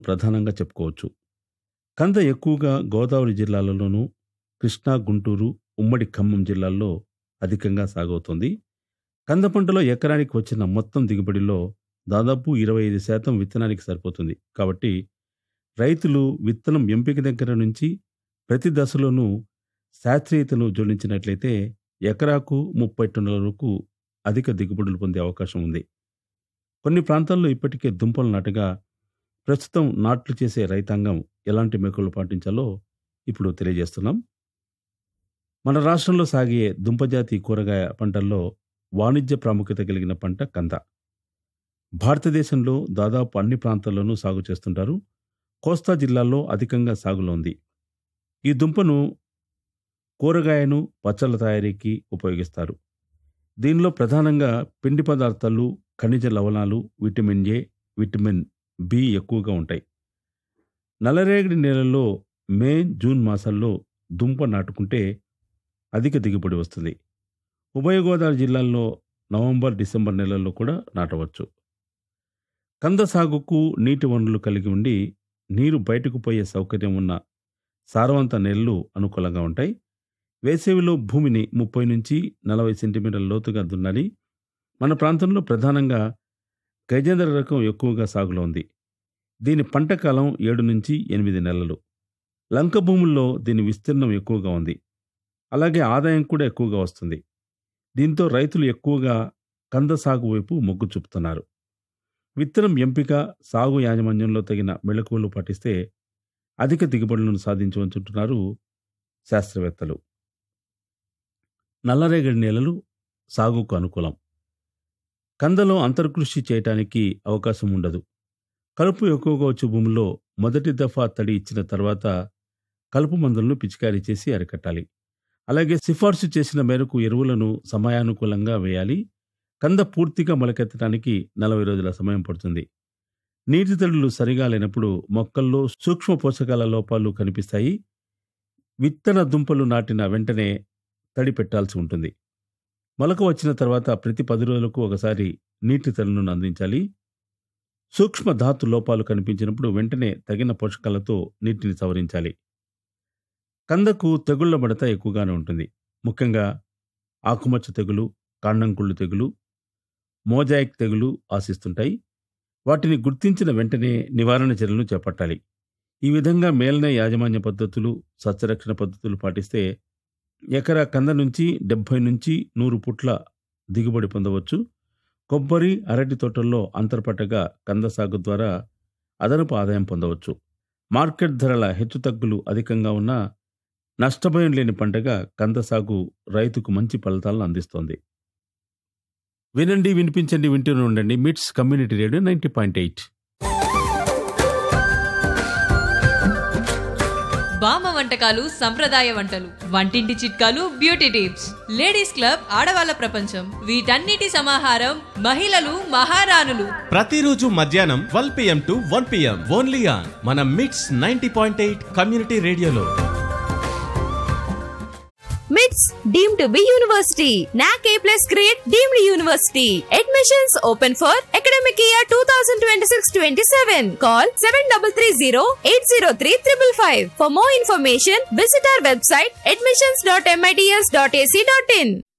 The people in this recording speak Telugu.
ప్రధానంగా చెప్పుకోవచ్చు కంద ఎక్కువగా గోదావరి జిల్లాలలోనూ కృష్ణా గుంటూరు ఉమ్మడి ఖమ్మం జిల్లాల్లో అధికంగా సాగవుతోంది కంద పంటలో ఎకరానికి వచ్చిన మొత్తం దిగుబడిలో దాదాపు ఇరవై ఐదు శాతం విత్తనానికి సరిపోతుంది కాబట్టి రైతులు విత్తనం ఎంపిక దగ్గర నుంచి ప్రతి దశలోనూ శాస్త్రీయతను జోడించినట్లయితే ఎకరాకు ముప్పై టన్నుల వరకు అధిక దిగుబడులు పొందే అవకాశం ఉంది కొన్ని ప్రాంతాల్లో ఇప్పటికే దుంపలు నాటగా ప్రస్తుతం నాట్లు చేసే రైతాంగం ఎలాంటి మెకులు పాటించాలో ఇప్పుడు తెలియజేస్తున్నాం మన రాష్ట్రంలో సాగే దుంపజాతి కూరగాయ పంటల్లో వాణిజ్య ప్రాముఖ్యత కలిగిన పంట కంద భారతదేశంలో దాదాపు అన్ని ప్రాంతాల్లోనూ సాగు చేస్తుంటారు కోస్తా జిల్లాల్లో అధికంగా సాగులో ఉంది ఈ దుంపను కూరగాయను పచ్చళ్ళ తయారీకి ఉపయోగిస్తారు దీనిలో ప్రధానంగా పిండి పదార్థాలు ఖనిజ లవణాలు విటమిన్ ఏ విటమిన్ బి ఎక్కువగా ఉంటాయి నల్లరేగడి నేలల్లో మే జూన్ మాసాల్లో దుంప నాటుకుంటే అధిక దిగుబడి వస్తుంది ఉభయ గోదావరి జిల్లాల్లో నవంబర్ డిసెంబర్ నెలల్లో కూడా నాటవచ్చు కంద సాగుకు నీటి వనరులు కలిగి ఉండి నీరు బయటకు పోయే సౌకర్యం ఉన్న సారవంత నెలలు అనుకూలంగా ఉంటాయి వేసవిలో భూమిని ముప్పై నుంచి నలభై సెంటీమీటర్ల లోతుగా దున్నాలి మన ప్రాంతంలో ప్రధానంగా గజేంద్ర రకం ఎక్కువగా సాగులో ఉంది దీని పంట కాలం ఏడు నుంచి ఎనిమిది నెలలు లంక భూముల్లో దీని విస్తీర్ణం ఎక్కువగా ఉంది అలాగే ఆదాయం కూడా ఎక్కువగా వస్తుంది దీంతో రైతులు ఎక్కువగా కంద సాగు వైపు మొగ్గు చూపుతున్నారు విత్తనం ఎంపిక సాగు యాజమాన్యంలో తగిన మెళకువలు పాటిస్తే అధిక దిగుబడులను సాధించవచ్చుంటున్నారు శాస్త్రవేత్తలు నల్లరేగడి నేలలు సాగుకు అనుకూలం కందలో అంతర్కృషి చేయటానికి అవకాశం ఉండదు కలుపు ఎక్కువగా వచ్చే భూముల్లో మొదటి దఫా తడి ఇచ్చిన తర్వాత కలుపు మందులను పిచికారీ చేసి అరికట్టాలి అలాగే సిఫార్సు చేసిన మేరకు ఎరువులను సమయానుకూలంగా వేయాలి కంద పూర్తిగా మొలకెత్తడానికి నలభై రోజుల సమయం పడుతుంది నీటి తడులు సరిగా లేనప్పుడు మొక్కల్లో సూక్ష్మ పోషకాల లోపాలు కనిపిస్తాయి విత్తన దుంపలు నాటిన వెంటనే తడి పెట్టాల్సి ఉంటుంది మొలక వచ్చిన తర్వాత ప్రతి పది రోజులకు ఒకసారి నీటి తడులను అందించాలి సూక్ష్మ ధాతు లోపాలు కనిపించినప్పుడు వెంటనే తగిన పోషకాలతో నీటిని సవరించాలి కందకు తెగుళ్ల మడత ఎక్కువగానే ఉంటుంది ముఖ్యంగా ఆకుమచ్చ తెగులు కాండంకుళ్ళు తెగులు మోజాయిక్ తెగులు ఆశిస్తుంటాయి వాటిని గుర్తించిన వెంటనే నివారణ చర్యలను చేపట్టాలి ఈ విధంగా మేలన యాజమాన్య పద్ధతులు సస్యరక్షణ పద్ధతులు పాటిస్తే ఎకరా కంద నుంచి డెబ్బై నుంచి నూరు పుట్ల దిగుబడి పొందవచ్చు కొబ్బరి అరటి తోటల్లో అంతర్పట్టగా కంద సాగు ద్వారా అదనపు ఆదాయం పొందవచ్చు మార్కెట్ ధరల హెచ్చుతగ్గులు అధికంగా ఉన్నా నష్టభయం లేని పంటగా కంద సాగు రైతుకు మంచి ఫలితాలను అందిస్తోంది వినండి వినిపించండి వింటూనే ఉండండి MITS community radio ninety point eight బామ్మ వంటకాలు సంప్రదాయ వంటలు వంటింటి చిట్కాలు బ్యూటీ టిప్స్ లేడీస్ క్లబ్ ఆడవాళ్ళ ప్రపంచం వీటన్నిటి సమాహారం మహిళలు మహారాణులు ప్రతిరోజు మధ్యాహ్నం twelve PM to one PM only on మన MITS ninety point eight community రేడియోలో మిట్స్ deem to be university NAAC A plus grade deemed university admissions open for academic year two thousand twenty six twenty seven call seven double three zero eight zero three triple five for more information visit our website admissions dot MITS dot ac dot in